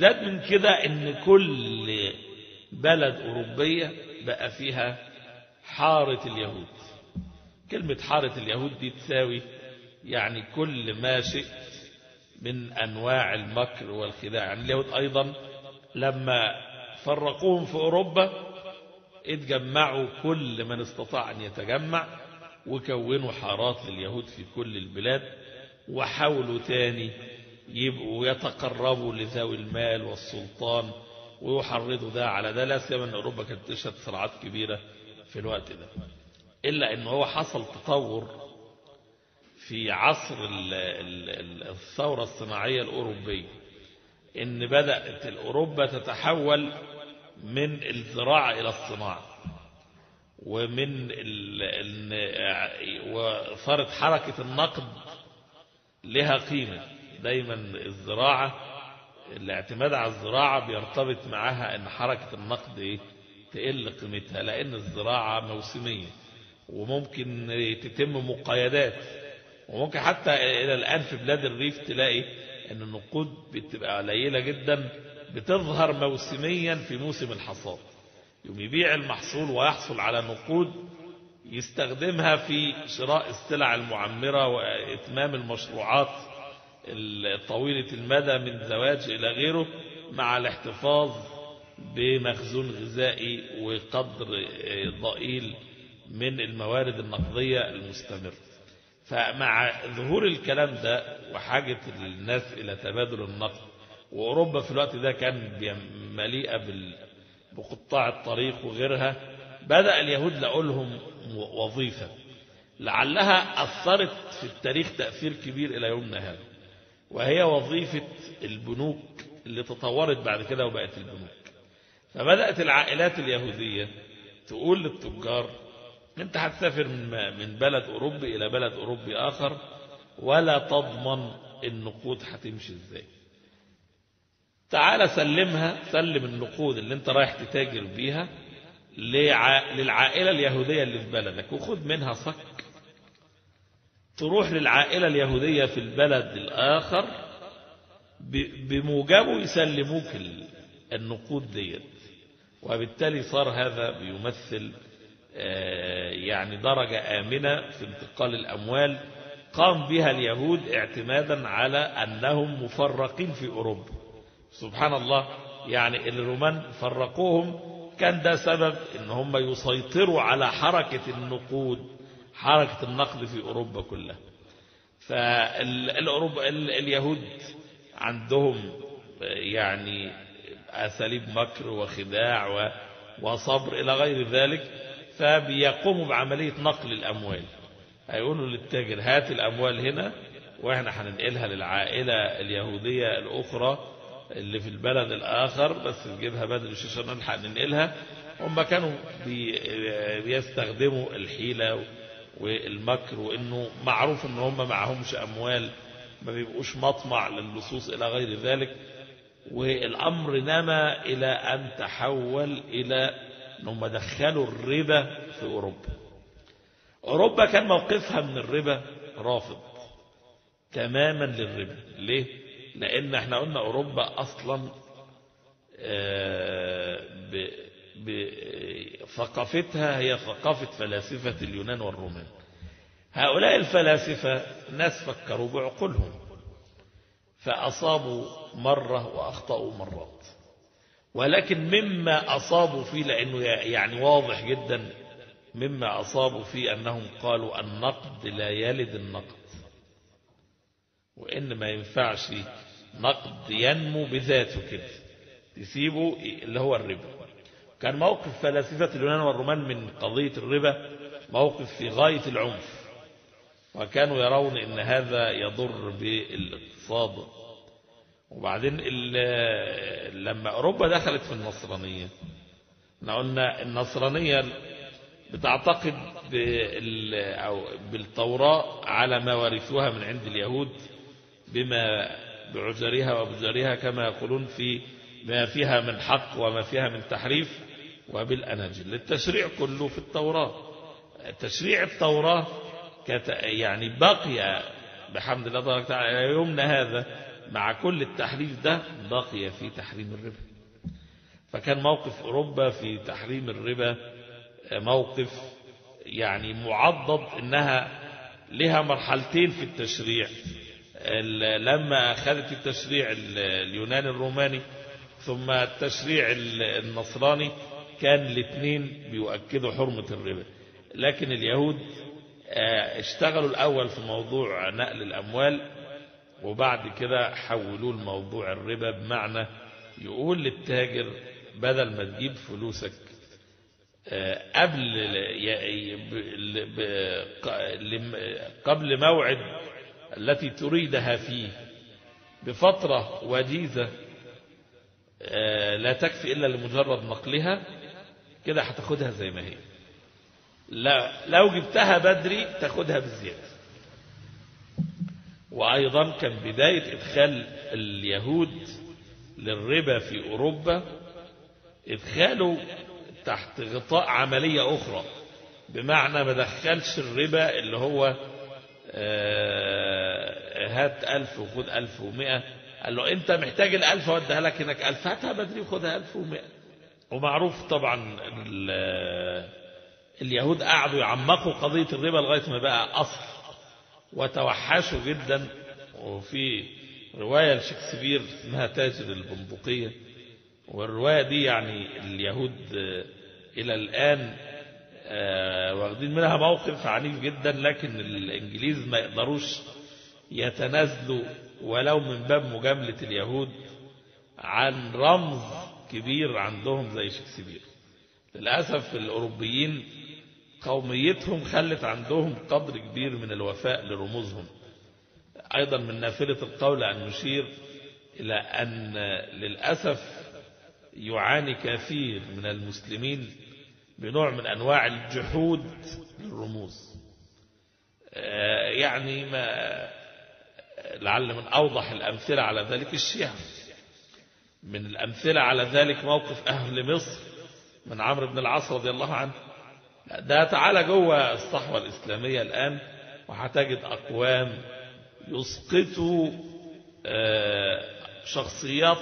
ازداد من كده ان كل بلد أوروبية بقى فيها حارة اليهود كلمة حارة اليهود دي تساوي يعني كل ما شئت من أنواع المكر والخداع يعني اليهود أيضا لما فرقوهم في أوروبا اتجمعوا كل من استطاع أن يتجمع وكونوا حارات لليهود في كل البلاد وحاولوا تاني يبقوا يتقربوا لذوي المال والسلطان ويحرضوا ده على ده لا سيما ان اوروبا كانت تشهد صراعات كبيره في الوقت ده الا ان هو حصل تطور في عصر الثوره الصناعيه الاوروبيه ان بدات اوروبا تتحول من الزراعه الى الصناعه ومن ال وصارت حركه النقد لها قيمه دايما الزراعه الاعتماد على الزراعة بيرتبط معها ان حركة النقد ايه تقل قيمتها لان الزراعة موسمية وممكن تتم مقايدات وممكن حتى الى الان في بلاد الريف تلاقي ان النقود بتبقى قليلة جدا بتظهر موسميا في موسم الحصاد يوم يبيع المحصول ويحصل على نقود يستخدمها في شراء السلع المعمرة وإتمام المشروعات طويلة المدى من زواج إلى غيره مع الاحتفاظ بمخزون غذائي وقدر ضئيل من الموارد النقدية المستمرة فمع ظهور الكلام ده وحاجة الناس إلى تبادل النقد وأوروبا في الوقت ده كان مليئة بقطاع الطريق وغيرها بدأ اليهود لقوا لهم وظيفة لعلها أثرت في التاريخ تأثير كبير إلى يومنا هذا وهي وظيفة البنوك اللي تطورت بعد كده وبقت البنوك فبدأت العائلات اليهودية تقول للتجار انت هتسافر من بلد أوروبي إلى بلد أوروبي آخر ولا تضمن النقود هتمشي ازاي تعال سلمها سلم النقود اللي انت رايح تتاجر بيها للعائلة اليهودية اللي في بلدك وخد منها صك تروح للعائلة اليهودية في البلد الآخر بموجبه يسلموك النقود ديت وبالتالي صار هذا بيمثل يعني درجة آمنة في انتقال الأموال قام بها اليهود اعتمادا على أنهم مفرقين في أوروبا سبحان الله يعني الرومان فرقوهم كان ده سبب ان هم يسيطروا على حركة النقود حركة النقد في أوروبا كلها فالأوروبا اليهود عندهم يعني أساليب مكر وخداع وصبر إلى غير ذلك فبيقوموا بعملية نقل الأموال هيقولوا للتاجر هات الأموال هنا وإحنا هننقلها للعائلة اليهودية الأخرى اللي في البلد الآخر بس نجيبها بدري عشان نلحق ننقلها هم كانوا بيستخدموا الحيلة والمكر وانه معروف ان هم معهمش اموال ما بيبقوش مطمع للصوص الى غير ذلك والامر نما الى ان تحول الى انهم دخلوا الربا في اوروبا اوروبا كان موقفها من الربا رافض تماما للربا ليه لان احنا قلنا اوروبا اصلا ثقافتها هي ثقافة فلاسفة اليونان والرومان هؤلاء الفلاسفة ناس فكروا بعقولهم فأصابوا مرة وأخطأوا مرات ولكن مما أصابوا فيه لأنه يعني واضح جدا مما أصابوا فيه أنهم قالوا النقد لا يلد النقد وإن ما ينفعش نقد ينمو بذاته كده تسيبه اللي هو الربا كان موقف فلاسفة اليونان والرومان من قضية الربا موقف في غاية العنف وكانوا يرون ان هذا يضر بالاقتصاد وبعدين لما أوروبا دخلت في النصرانية احنا قلنا النصرانية بتعتقد أو بالتوراة على ما ورثوها من عند اليهود بما بعذرها وبجرها كما يقولون في ما فيها من حق وما فيها من تحريف وبالأناجيل التشريع كله في التوراة تشريع التوراة يعني بقي بحمد الله تبارك وتعالى إلى يومنا هذا مع كل التحريف ده بقي في تحريم الربا فكان موقف أوروبا في تحريم الربا موقف يعني معضد إنها لها مرحلتين في التشريع لما أخذت التشريع اليوناني الروماني ثم التشريع النصراني كان الاثنين بيؤكدوا حرمة الربا لكن اليهود اشتغلوا الأول في موضوع نقل الأموال وبعد كده حولوه لموضوع الربا بمعنى يقول للتاجر بدل ما تجيب فلوسك قبل قبل موعد التي تريدها فيه بفترة وجيزة لا تكفي إلا لمجرد نقلها كده هتاخدها زي ما هي لا لو جبتها بدري تاخدها بالزيادة وأيضا كان بداية إدخال اليهود للربا في أوروبا إدخاله تحت غطاء عملية أخرى بمعنى ما دخلش الربا اللي هو هات ألف وخد ألف ومئة قال له أنت محتاج الألف وديها لك هناك ألف هاتها بدري وخدها ألف ومئة ومعروف طبعا اليهود قعدوا يعمقوا قضية الربا لغاية ما بقى أصل وتوحشوا جدا وفي رواية لشكسبير اسمها تاجر البندقية والرواية دي يعني اليهود إلى الآن واخدين منها موقف عنيف جدا لكن الإنجليز ما يقدروش يتنازلوا ولو من باب مجاملة اليهود عن رمز كبير عندهم زي شكسبير للأسف الأوروبيين قوميتهم خلت عندهم قدر كبير من الوفاء لرموزهم أيضا من نافلة القول أن نشير إلى أن للأسف يعاني كثير من المسلمين بنوع من أنواع الجحود للرموز يعني ما لعل من أوضح الأمثلة على ذلك الشيعة من الأمثلة على ذلك موقف أهل مصر من عمرو بن العاص رضي الله عنه ده تعالى جوه الصحوة الإسلامية الآن وهتجد أقوام يسقطوا شخصيات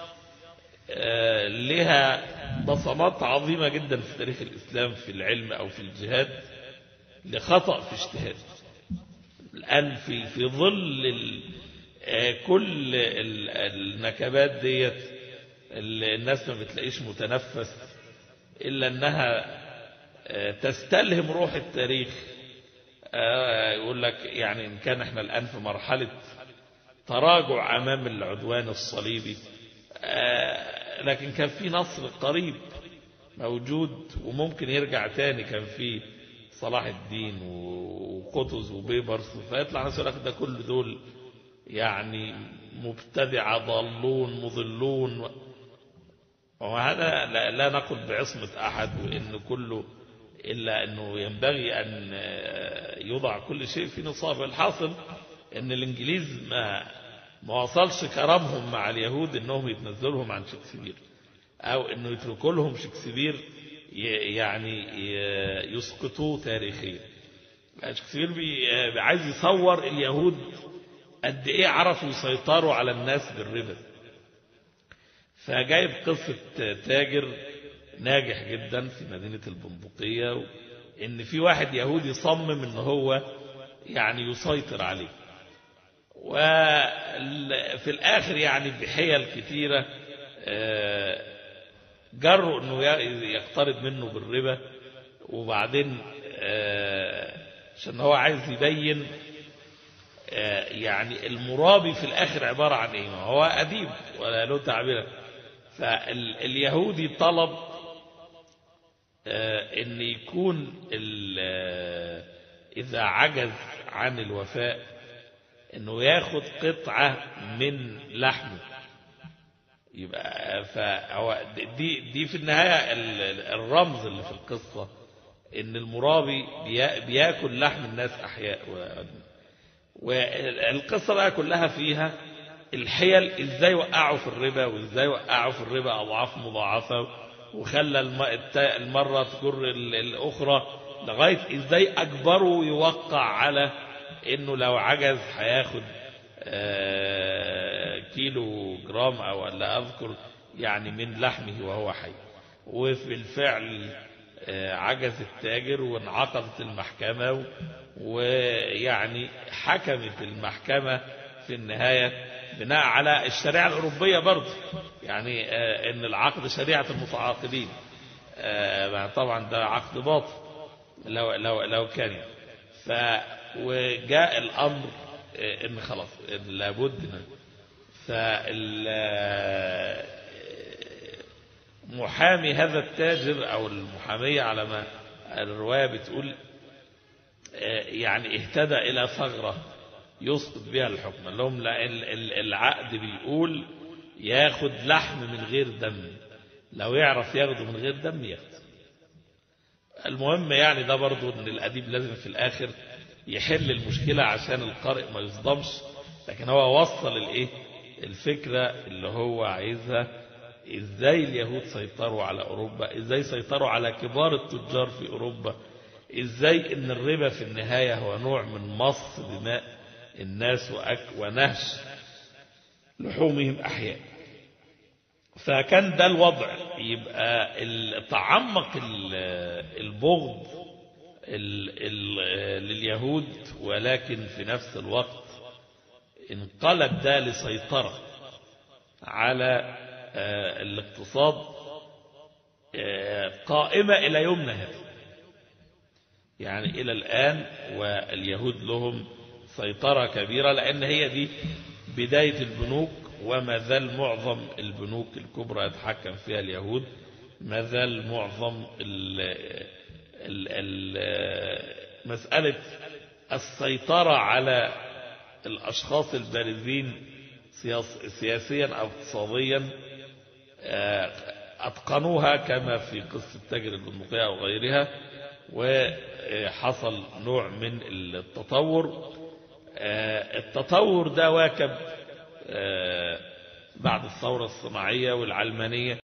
لها بصمات عظيمة جدا في تاريخ الإسلام في العلم أو في الجهاد لخطأ في اجتهاد الآن في في ظل ال كل النكبات ديت الناس ما بتلاقيش متنفس إلا أنها تستلهم روح التاريخ يقول لك يعني إن كان احنا الآن في مرحلة تراجع أمام العدوان الصليبي لكن كان في نصر قريب موجود وممكن يرجع تاني كان في صلاح الدين وقطز وبيبرس فيطلع ناس يقول لك ده كل دول يعني مبتدعة ضالون مضلون وهذا لا, لا نقل بعصمة أحد وإن كله إلا أنه ينبغي أن يوضع كل شيء في نصابه الحاصل أن الإنجليز ما ما وصلش كرمهم مع اليهود أنهم يتنزلهم عن شكسبير أو أنه يتركوا لهم شكسبير يعني يسقطوه تاريخيا شكسبير عايز يصور اليهود قد إيه عرفوا يسيطروا على الناس بالربا فجايب قصة تاجر ناجح جدا في مدينة البندقية ان في واحد يهودي صمم ان هو يعني يسيطر عليه وفي الاخر يعني بحيل كتيرة جروا انه يقترض منه بالربا وبعدين عشان هو عايز يبين يعني المرابي في الاخر عبارة عن ايه هو اديب ولا له تعبير فاليهودي طلب ان يكون اذا عجز عن الوفاء انه ياخد قطعة من لحمه يبقى فهو دي دي في النهاية الرمز اللي في القصة ان المرابي بياكل لحم الناس احياء والقصة بقى كلها فيها الحيل ازاي وقعوا في الربا وازاي وقعوا في الربا اضعاف مضاعفة وخلى المرة تجر الاخرى لغاية ازاي اجبروا يوقع على انه لو عجز هياخد آه، كيلو جرام أو لا أذكر يعني من لحمه وهو حي وفي الفعل آه، عجز التاجر وانعقدت المحكمة ويعني حكمت المحكمة في النهاية بناء على الشريعة الأوروبية برضه يعني آه، ان العقد شريعة المتعاقدين آه، طبعا ده عقد باطل لو لو لو كان يعني. ف وجاء الامر آه، ان خلاص إن لابد من فال محامي هذا التاجر او المحامية على ما الرواية بتقول يعني اهتدى الى ثغرة يسقط بها الحكم لهم لا ال- ال- العقد بيقول ياخد لحم من غير دم لو يعرف ياخده من غير دم ياخده المهم يعني ده برضو ان الاديب لازم في الاخر يحل المشكلة عشان القارئ ما يصدمش لكن هو وصل الايه الفكرة اللي هو عايزها ازاي اليهود سيطروا على اوروبا ازاي سيطروا على كبار التجار في اوروبا ازاي ان الربا في النهاية هو نوع من مص دماء الناس وأك ونهش لحومهم أحياء فكان ده الوضع يبقى ال- تعمق ال- البغض ال- ال- لليهود ولكن في نفس الوقت انقلب ده لسيطرة على آه، الاقتصاد آه، قائمة إلى يومنا هذا يعني إلى الآن واليهود لهم سيطرة كبيرة لأن هي دي بداية البنوك وما زال معظم البنوك الكبرى يتحكم فيها اليهود ما زال معظم ال ال ال مسألة السيطرة على الأشخاص البارزين سياس- سياسيا أو اقتصاديا آه، أتقنوها كما في قصة تاجر البندقية أو غيرها وحصل نوع من التطور آه، التطور ده واكب آه، بعد الثورة الصناعية والعلمانية